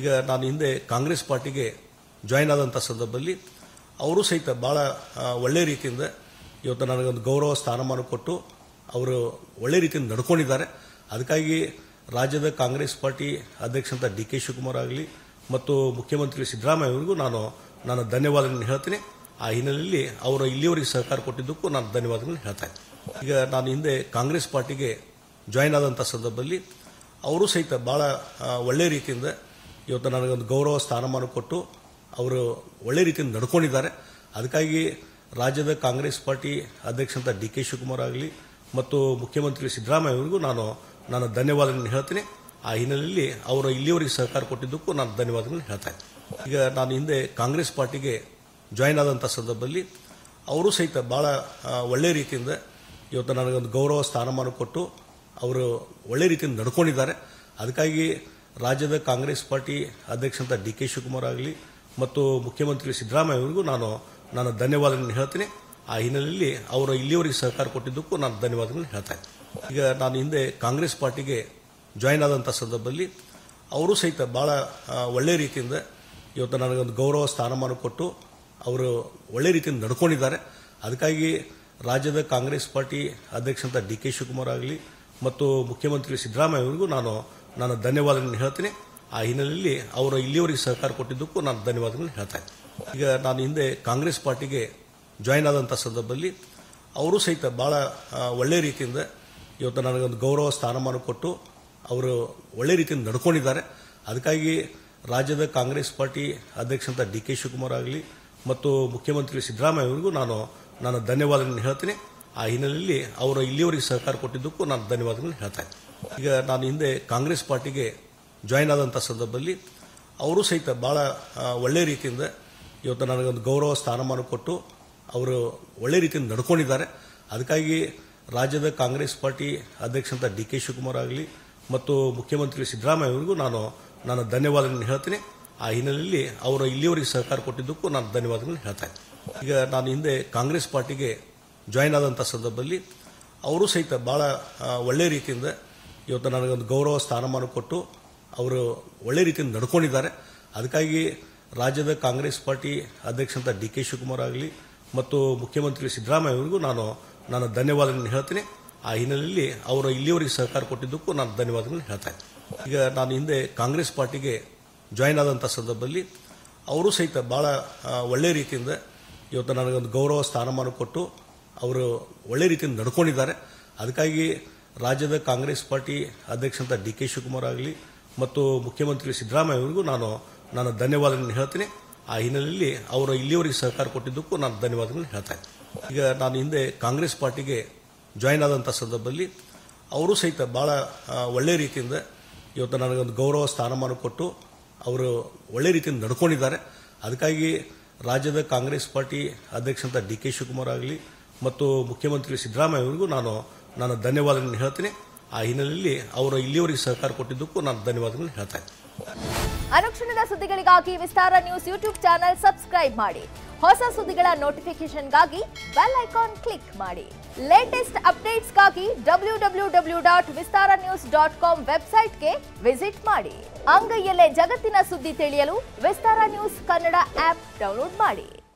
ಈಗ ನಾನು ಹಿಂದೆ ಕಾಂಗ್ರೆಸ್ ಪಾರ್ಟಿಗೆ ಜಾಯಿನ್ ಆದಂಥ ಸಂದರ್ಭದಲ್ಲಿ ಅವರು ಸಹಿತ ಭಾಳ ಆ, ಒಳ್ಳೆ ರೀತಿಯಿಂದ ಇವತ್ತು ನನಗೊಂದು ಗೌರವ ಸ್ಥಾನಮಾನ ಕೊಟ್ಟು ಅವರು ಒಳ್ಳೆ ರೀತಿಯಿಂದ ನಡ್ಕೊಂಡಿದ್ದಾರೆ ಅದಕ್ಕಾಗಿ ರಾಜ್ಯದ ಕಾಂಗ್ರೆಸ್ ಪಾರ್ಟಿ ಅಧ್ಯಕ್ಷಂತ ಡಿ ಕೆ ಶಿವಕುಮಾರ್ ಆಗಲಿ ಮತ್ತು ಮುಖ್ಯಮಂತ್ರಿ ಸಿದ್ದರಾಮಯ್ಯ ಅವರಿಗೂ ನಾನು ನಾನು ಧನ್ಯವಾದಗಳನ್ನು ಹೇಳ್ತೀನಿ ಆ ಹಿನ್ನೆಲೆಯಲ್ಲಿ ಅವರು ಇಲ್ಲಿವರೆಗೆ ಸಹಕಾರ ಕೊಟ್ಟಿದ್ದಕ್ಕೂ ನಾನು ಧನ್ಯವಾದಗಳನ್ನು ಹೇಳ್ತಾ ಇದ್ದೀನಿ ಈಗ ನಾನು ಹಿಂದೆ ಕಾಂಗ್ರೆಸ್ ಪಾರ್ಟಿಗೆ ಜಾಯಿನ್ ಆದಂಥ ಸಂದರ್ಭದಲ್ಲಿ ಅವರು ಸಹಿತ ಭಾಳ ಆ, ಒಳ್ಳೆ ರೀತಿಯಿಂದ ಇವತ್ತು ನನಗೊಂದು ಗೌರವ ಸ್ಥಾನಮಾನ ಕೊಟ್ಟು ಅವರು ಒಳ್ಳೆ ರೀತಿಯಿಂದ ನಡ್ಕೊಂಡಿದ್ದಾರೆ ಅದಕ್ಕಾಗಿ ರಾಜ್ಯದ ಕಾಂಗ್ರೆಸ್ ಪಾರ್ಟಿ ಅಧ್ಯಕ್ಷಂತ ಡಿ ಕೆ ಶಿವಕುಮಾರ್ ಆಗಲಿ ಮತ್ತು ಮುಖ್ಯಮಂತ್ರಿ ಸಿದ್ದರಾಮಯ್ಯ ಅವರಿಗೂ ನಾನು ನಾನು ಧನ್ಯವಾದಗಳನ್ನು ಹೇಳ್ತೀನಿ ಆ ಹಿನ್ನೆಲೆಯಲ್ಲಿ ಅವರು ಇಲ್ಲಿವರೆಗೆ ಸಹಕಾರ ಕೊಟ್ಟಿದ್ದಕ್ಕೂ ನಾನು ಧನ್ಯವಾದಗಳನ್ನು ಹೇಳ್ತಾ ಇದ್ದೀನಿ ಈಗ ನಾನು ಹಿಂದೆ ಕಾಂಗ್ರೆಸ್ ಪಾರ್ಟಿಗೆ ಜಾಯಿನ್ ಆದಂಥ ಸಂದರ್ಭದಲ್ಲಿ ಅವರು ಸಹಿತ ಭಾಳ ಆ, ಒಳ್ಳೆ ರೀತಿಯಿಂದ ಇವತ್ತು ನನಗೊಂದು ಗೌರವ ಸ್ಥಾನಮಾನ ಕೊಟ್ಟು ಅವರು ಒಳ್ಳೆ ರೀತಿಯಿಂದ ನಡ್ಕೊಂಡಿದ್ದಾರೆ ಅದಕ್ಕಾಗಿ ರಾಜ್ಯದ ಕಾಂಗ್ರೆಸ್ ಪಾರ್ಟಿ ಅಧ್ಯಕ್ಷಂತ ಡಿ ಕೆ ಶಿವಕುಮಾರ್ ಆಗಲಿ ಮತ್ತು ಮುಖ್ಯಮಂತ್ರಿ ಸಿದ್ದರಾಮಯ್ಯ ಅವರಿಗೂ ನಾನು ನಾನು ಧನ್ಯವಾದಗಳನ್ನು ಹೇಳ್ತೀನಿ ಆ ಹಿನ್ನೆಲೆಯಲ್ಲಿ ಅವರು ಇಲ್ಲಿವರೆಗೆ ಸಹಕಾರ ಕೊಟ್ಟಿದ್ದಕ್ಕೂ ನಾನು ಧನ್ಯವಾದಗಳನ್ನು ಹೇಳ್ತಾ ಇದ್ದೀನಿ ಈಗ ನಾನು ಹಿಂದೆ ಕಾಂಗ್ರೆಸ್ ಪಾರ್ಟಿಗೆ ಜಾಯಿನ್ ಆದಂಥ ಸಂದರ್ಭದಲ್ಲಿ ಅವರು ಸಹಿತ ಭಾಳ ಆ, ಒಳ್ಳೆ ರೀತಿಯಿಂದ ಇವತ್ತು ನನಗೊಂದು ಗೌರವ ಸ್ಥಾನಮಾನ ಕೊಟ್ಟು ಅವರು ಒಳ್ಳೆ ರೀತಿಯಿಂದ ನಡ್ಕೊಂಡಿದ್ದಾರೆ ಅದಕ್ಕಾಗಿ ರಾಜ್ಯದ ಕಾಂಗ್ರೆಸ್ ಪಾರ್ಟಿ ಅಧ್ಯಕ್ಷಂತ ಡಿ ಕೆ ಶಿವಕುಮಾರ್ ಆಗಲಿ ಮತ್ತು ಮುಖ್ಯಮಂತ್ರಿ ಸಿದ್ದರಾಮಯ್ಯ ಅವರಿಗೂ ನಾನು ನಾನು ಧನ್ಯವಾದಗಳನ್ನು ಹೇಳ್ತೀನಿ ಆ ಹಿನ್ನೆಲೆಯಲ್ಲಿ ಅವರು ಇಲ್ಲಿವರೆಗೆ ಸಹಕಾರ ಕೊಟ್ಟಿದ್ದಕ್ಕೂ ನಾನು ಧನ್ಯವಾದಗಳನ್ನು ಹೇಳ್ತಾ ಇದ್ದೀನಿ ಈಗ ನಾನು ಹಿಂದೆ ಕಾಂಗ್ರೆಸ್ ಪಾರ್ಟಿಗೆ ಜಾಯಿನ್ ಆದಂಥ ಸಂದರ್ಭದಲ್ಲಿ ಅವರು ಸಹಿತ ಭಾಳ ಆ, ಒಳ್ಳೆ ರೀತಿಯಿಂದ ಇವತ್ತು ನನಗೊಂದು ಗೌರವ ಸ್ಥಾನಮಾನ ಕೊಟ್ಟು ಅವರು ಒಳ್ಳೆ ರೀತಿಯಿಂದ ನಡ್ಕೊಂಡಿದ್ದಾರೆ ಅದಕ್ಕಾಗಿ ರಾಜ್ಯದ ಕಾಂಗ್ರೆಸ್ ಪಾರ್ಟಿ ಅಧ್ಯಕ್ಷಂತ ಡಿ ಕೆ ಶಿವಕುಮಾರ್ ಆಗಲಿ ಮತ್ತು ಮುಖ್ಯಮಂತ್ರಿ ಸಿದ್ದರಾಮಯ್ಯ ಅವರಿಗೂ ನಾನು ನಾನು ಧನ್ಯವಾದಗಳನ್ನು ಹೇಳ್ತೀನಿ ಆ ಹಿನ್ನೆಲೆಯಲ್ಲಿ ಅವರು ಇಲ್ಲಿವರೆಗೆ ಸಹಕಾರ ಕೊಟ್ಟಿದ್ದಕ್ಕೂ ನಾನು ಧನ್ಯವಾದಗಳನ್ನು ಹೇಳ್ತಾ ಇದ್ದೀನಿ ಈಗ ನಾನು ಹಿಂದೆ ಕಾಂಗ್ರೆಸ್ ಪಾರ್ಟಿಗೆ ಜಾಯಿನ್ ಆದಂಥ ಸಂದರ್ಭದಲ್ಲಿ ಅವರು ಸಹಿತ ಭಾಳ ಆ, ಒಳ್ಳೆ ರೀತಿಯಿಂದ ಇವತ್ತು ನನಗೊಂದು ಗೌರವ ಸ್ಥಾನಮಾನ ಕೊಟ್ಟು ಅವರು ಒಳ್ಳೆ ರೀತಿಯಿಂದ ನಡ್ಕೊಂಡಿದ್ದಾರೆ ಅದಕ್ಕಾಗಿ ರಾಜ್ಯದ ಕಾಂಗ್ರೆಸ್ ಪಾರ್ಟಿ ಅಧ್ಯಕ್ಷಂತ ಡಿ ಕೆ ಶಿವಕುಮಾರ್ ಆಗಲಿ ಮತ್ತು ಮುಖ್ಯಮಂತ್ರಿ ಸಿದ್ದರಾಮಯ್ಯ ಅವರಿಗೂ ನಾನು ನಾನು ಧನ್ಯವಾದಗಳನ್ನು ಹೇಳ್ತೀನಿ ಆ ಹಿನ್ನೆಲೆಯಲ್ಲಿ ಅವರು ಇಲ್ಲಿವರೆಗೆ ಸಹಕಾರ ಕೊಟ್ಟಿದ್ದಕ್ಕೂ ನಾನು ಧನ್ಯವಾದಗಳನ್ನು ಹೇಳ್ತಾ ಇದ್ದೀನಿ ಈಗ ನಾನು ಹಿಂದೆ ಕಾಂಗ್ರೆಸ್ ಪಾರ್ಟಿಗೆ ಜಾಯಿನ್ ಆದಂಥ ಸಂದರ್ಭದಲ್ಲಿ ಅವರು ಸಹಿತ ಭಾಳ ಆ, ಒಳ್ಳೆ ರೀತಿಯಿಂದ ಇವತ್ತು ನನಗೊಂದು ಗೌರವ ಸ್ಥಾನಮಾನ ಕೊಟ್ಟು ಅವರು ಒಳ್ಳೆ ರೀತಿಯಿಂದ ನಡ್ಕೊಂಡಿದ್ದಾರೆ ಅದಕ್ಕಾಗಿ ರಾಜ್ಯದ ಕಾಂಗ್ರೆಸ್ ಪಾರ್ಟಿ ಅಧ್ಯಕ್ಷಂತ ಡಿ ಕೆ ಶಿವಕುಮಾರ್ ಆಗಲಿ ಮತ್ತು ಮುಖ್ಯಮಂತ್ರಿ ಸಿದ್ದರಾಮಯ್ಯ ಅವರಿಗೂ ನಾನು ನಾನು ಧನ್ಯವಾದಗಳನ್ನು ಹೇಳ್ತೀನಿ ಆ ಹಿನ್ನೆಲೆಯಲ್ಲಿ ಅವರು ಇಲ್ಲಿವರೆಗೆ ಸಹಕಾರ ಕೊಟ್ಟಿದ್ದಕ್ಕೂ ನಾನು ಧನ್ಯವಾದಗಳನ್ನು ಹೇಳ್ತಾ ಇದ್ದೀನಿ ಈಗ ನಾನು ಹಿಂದೆ ಕಾಂಗ್ರೆಸ್ ಪಾರ್ಟಿಗೆ ಜಾಯಿನ್ ಆದಂಥ ಸಂದರ್ಭದಲ್ಲಿ ಅವರು ಸಹಿತ ಭಾಳ ಆ, ಒಳ್ಳೆ ರೀತಿಯಿಂದ ಇವತ್ತು ನನಗೊಂದು ಗೌರವ ಸ್ಥಾನಮಾನ ಕೊಟ್ಟು ಅವರು ಒಳ್ಳೆ ರೀತಿಯಿಂದ ನಡ್ಕೊಂಡಿದ್ದಾರೆ ಅದಕ್ಕಾಗಿ ರಾಜ್ಯದ ಕಾಂಗ್ರೆಸ್ ಪಾರ್ಟಿ ಅಧ್ಯಕ್ಷಂತ ಡಿ ಕೆ ಶಿವಕುಮಾರ್ ಆಗಲಿ ಮತ್ತು ಮುಖ್ಯಮಂತ್ರಿ ಸಿದ್ದರಾಮಯ್ಯ ಅವರಿಗೂ ನಾನು ನಾನು ಧನ್ಯವಾದಗಳನ್ನು ಹೇಳ್ತೀನಿ ಆ ಹಿನ್ನೆಲೆಯಲ್ಲಿ ಅವರು ಇಲ್ಲಿವರೆಗೆ ಸಹಕಾರ ಕೊಟ್ಟಿದ್ದಕ್ಕೂ ನಾನು ಧನ್ಯವಾದಗಳನ್ನು ಹೇಳ್ತಾ ಇದ್ದೀನಿ ಈಗ ನಾನು ಹಿಂದೆ ಕಾಂಗ್ರೆಸ್ ಪಾರ್ಟಿಗೆ ಜಾಯಿನ್ ಆದಂಥ ಸಂದರ್ಭದಲ್ಲಿ ಅವರು ಸಹಿತ ಭಾಳ ಆ, ಒಳ್ಳೆ ರೀತಿಯಿಂದ ಇವತ್ತು ನನಗೊಂದು ಗೌರವ ಸ್ಥಾನಮಾನ ಕೊಟ್ಟು ಅವರು ಒಳ್ಳೆ ರೀತಿಯಿಂದ ನಡ್ಕೊಂಡಿದ್ದಾರೆ ಅದಕ್ಕಾಗಿ ರಾಜ್ಯದ ಕಾಂಗ್ರೆಸ್ ಪಾರ್ಟಿ ಅಧ್ಯಕ್ಷಂತ ಡಿ ಕೆ ಶಿವಕುಮಾರ್ ಆಗಲಿ ಮತ್ತು ಮುಖ್ಯಮಂತ್ರಿ ಸಿದ್ದರಾಮಯ್ಯ ಅವರಿಗೂ ನಾನು ನಾನು ಧನ್ಯವಾದಗಳನ್ನು ಹೇಳ್ತೀನಿ ಆ ಹಿನ್ನೆಲೆಯಲ್ಲಿ ಅವರು ಇಲ್ಲಿವರೆಗೆ ಸಹಕಾರ ಕೊಟ್ಟಿದ್ದಕ್ಕೂ ನಾನು ಧನ್ಯವಾದಗಳನ್ನು ಹೇಳ್ತಾ ಇದ್ದೀನಿ ಅನುಕ್ಷಣದ ಸುದ್ದಿಗಳಿಗಾಗಿ Vistara news YouTube channel subscribe ಮಾಡಿ ಹೊಸ ಸುದ್ದಿಗಳ ನೋಟಿಫಿಕೇಶನ್ಗಾಗಿ ಬೆಲ್ ಐಕಾನ್ ಕ್ಲಿಕ್ ಮಾಡಿ ಲೇಟೆಸ್ಟ್ ಅಪ್ಡೇಟ್ಸ್ಗಾಗಿ W W W dot Vistara news dot com ವೆಬ್ಸೈಟ್ಗೆ ವಿಸಿಟ್ ಮಾಡಿ ಅಂಗೈಯಲ್ಲೇ ಜಗತ್ತಿನ ಸುದ್ದಿ ತಿಳಿಯಲು Vistara news Kannada app download ಮಾಡಿ